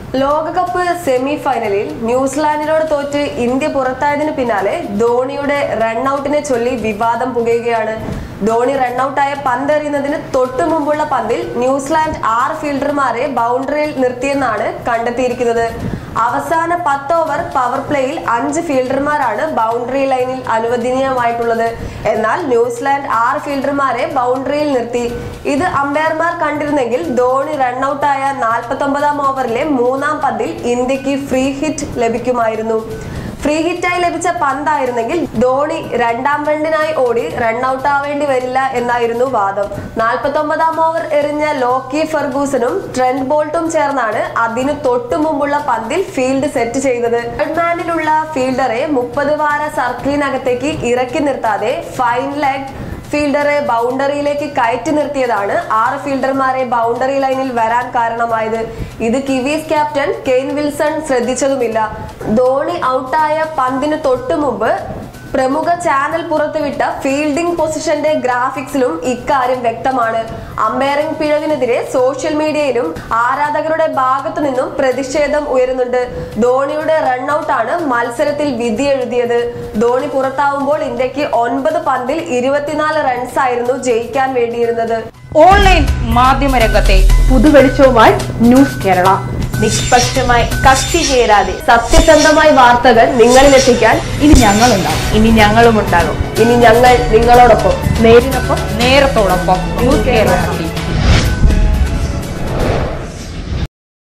ലോകകപ്പ് സെമി ഫൈനലിൽ ന്യൂസിലാൻഡിനോട് തോറ്റ് ഇന്ത്യ പുറത്തായതിനു പിന്നാലെ ധോണിയുടെ റണ്ണൌട്ടിനെ ചൊല്ലി വിവാദം പുകയുകയാണ് ധോണി റണ്ണൌട്ടായ പന്തെറിയുന്നതിന് തൊട്ടു മുമ്പുള്ള പന്തിൽ ന്യൂസിലാൻഡ് ആറ് ഫീൽഡർമാരെ ബൗണ്ടറിയിൽ നിർത്തിയെന്നാണ് കണ്ടെത്തിയിരിക്കുന്നത് അവസാന പത്ത് ഓവർ പവർ പ്ലേയിൽ അഞ്ച് ഫീൽഡർമാരാണ് ബൗണ്ടറി ലൈനിൽ അനുവദനീയമായിട്ടുള്ളത് എന്നാൽ ന്യൂസിലാൻഡ് ആറ് ഫീൽഡർമാരെ ബൗണ്ടറിയിൽ നിർത്തി ഇത് അമ്പയർമാർ കണ്ടിരുന്നെങ്കിൽ ധോണി റണ്ണൌട്ടായ നാൽപ്പത്തി ഒമ്പതാം ഓവറിലെ മൂന്നാം പന്തിൽ ഇന്ത്യക്ക് ഫ്രീ ഹിറ്റ് ലഭിക്കുമായിരുന്നു ഫ്രീ ഹിറ്റായി ലഭിച്ച പന്തായിരുന്നെങ്കിൽ ധോണി രണ്ടാം റണ്ണിനായി ഓടി റണ്ണൌട്ട് ആവേണ്ടി വരില്ല എന്നായിരുന്നു വാദം നാൽപ്പത്തി ഒമ്പതാം ഓവർ എറിഞ്ഞ ലോക്കി ഫെർഗൂസനും ട്രെന്റ് ബോൾട്ടും ചേർന്നാണ് അതിനു തൊട്ടു മുമ്പുള്ള പന്തിൽ ഫീൽഡ് സെറ്റ് ചെയ്തത് മാനിലുള്ള ഫീൽഡറെ മുപ്പത് വാര സർക്കിളിനകത്തേക്ക് ഇറക്കി നിർത്താതെ ഫൈൻ ലെഗ് ഫീൽഡറെ ബൗണ്ടറിയിലേക്ക് കയറ്റി നിർത്തിയതാണ് ആറ് ഫീൽഡർമാരെ ബൗണ്ടറി ലൈനിൽ വരാൻ കാരണമായത് ഇത് കിവീസ് ക്യാപ്റ്റൻ കെയ്ൻ വിൽസൺ ശ്രദ്ധിച്ചതുമില്ല ധോണി ഔട്ടായ പന്തിന് തൊട്ടു മുമ്പ് പ്രമുഖ ചാനൽ പുറത്തുവിട്ട ഫീൽഡിംഗ് പൊസിഷന്റെ ഗ്രാഫിക്സിലും ഇക്കാര്യം വ്യക്തമാണ് അമ്പയറിംഗ് പിഴവിനെതിരെ സോഷ്യൽ മീഡിയയിലും ആരാധകരുടെ ഭാഗത്തു നിന്നും പ്രതിഷേധം ഉയരുന്നുണ്ട് ധോണിയുടെ റണ്ണൌട്ടാണ് മത്സരത്തിൽ വിധി എഴുതിയത് ധോണി പുറത്താവുമ്പോൾ ഇന്ത്യക്ക് ഒൻപത് പന്തിൽ ഇരുപത്തിനാല് റൺസ് ആയിരുന്നു ജയിക്കാൻ വേണ്ടിയിരുന്നത് ഓൺലൈൻ മാധ്യമ രംഗത്തെ പുതുവെളിച്ചവുമായി ന്യൂസ് കേരള നിഷ്പക്ഷമായി കക്ഷി ചേരാതെ സത്യസന്ധമായി വാർത്തകൾ നിങ്ങളിലെത്തിക്കാൻ ഇനി ഞങ്ങളുണ്ടാവും ഇനി ഞങ്ങളും ഉണ്ടാകും ഇനി ഞങ്ങൾ നിങ്ങളോടൊപ്പം നേരിനൊപ്പം നേരത്തോടൊപ്പം ന്യൂസ് കേരള